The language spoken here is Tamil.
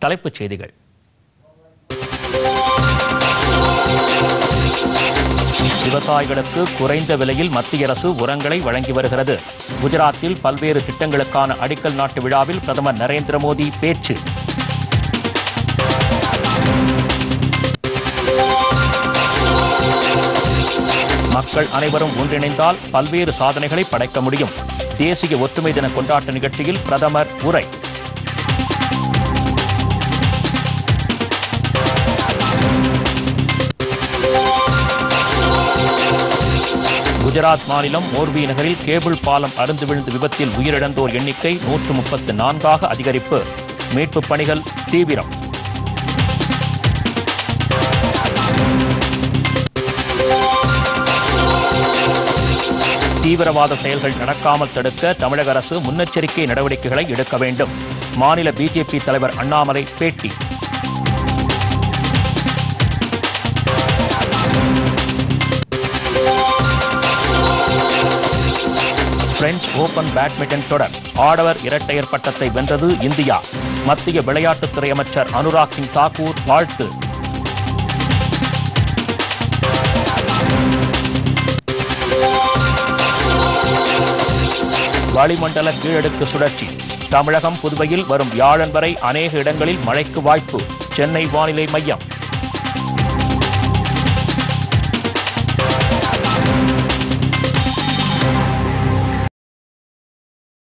தலைப்புச் செய்திகள் விவசாயிகளுக்கு குறைந்த விலையில் மத்திய அரசு உரங்களை வழங்கி வருகிறது குஜராத்தில் பல்வேறு திட்டங்களுக்கான அடிக்கல் நாட்டு விழாவில் பிரதமர் நரேந்திர மோடி பேச்சு மக்கள் அனைவரும் ஒன்றிணைந்தால் பல்வேறு சாதனைகளை படைக்க முடியும் தேசிய ஒற்றுமை தின கொண்டாட்ட நிகழ்ச்சியில் பிரதமர் உரை குஜராத் மாநிலம் மோர்பி நகரில் கேபிள் பாலம் அருந்து விழுந்து விபத்தில் உயிரிழந்தோர் எண்ணிக்கை நூற்று முப்பத்து நான்காக அதிகரிப்பு மீட்புப் பணிகள் தீவிரம் தீவிரவாத செயல்கள் நடக்காமல் தடுக்க தமிழக அரசு முன்னெச்சரிக்கை நடவடிக்கைகளை எடுக்க வேண்டும் மாநில பிஜேபி தலைவர் அண்ணாமலை பேட்டி பிரெஞ்சு ஓபன் பேட்மிண்டன் தொடர் ஆடவர் இரட்டையர் பட்டத்தை வென்றது இந்தியா மத்திய விளையாட்டுத்துறை அமைச்சர் அனுராக் சிங் தாக்கூர் வாழ்த்து வளிமண்டல கீழடுக்கு சுழற்சி தமிழகம் புதுவையில் வரும் வியாழன் வரை அநேக இடங்களில் மழைக்கு வாய்ப்பு சென்னை வானிலை மையம்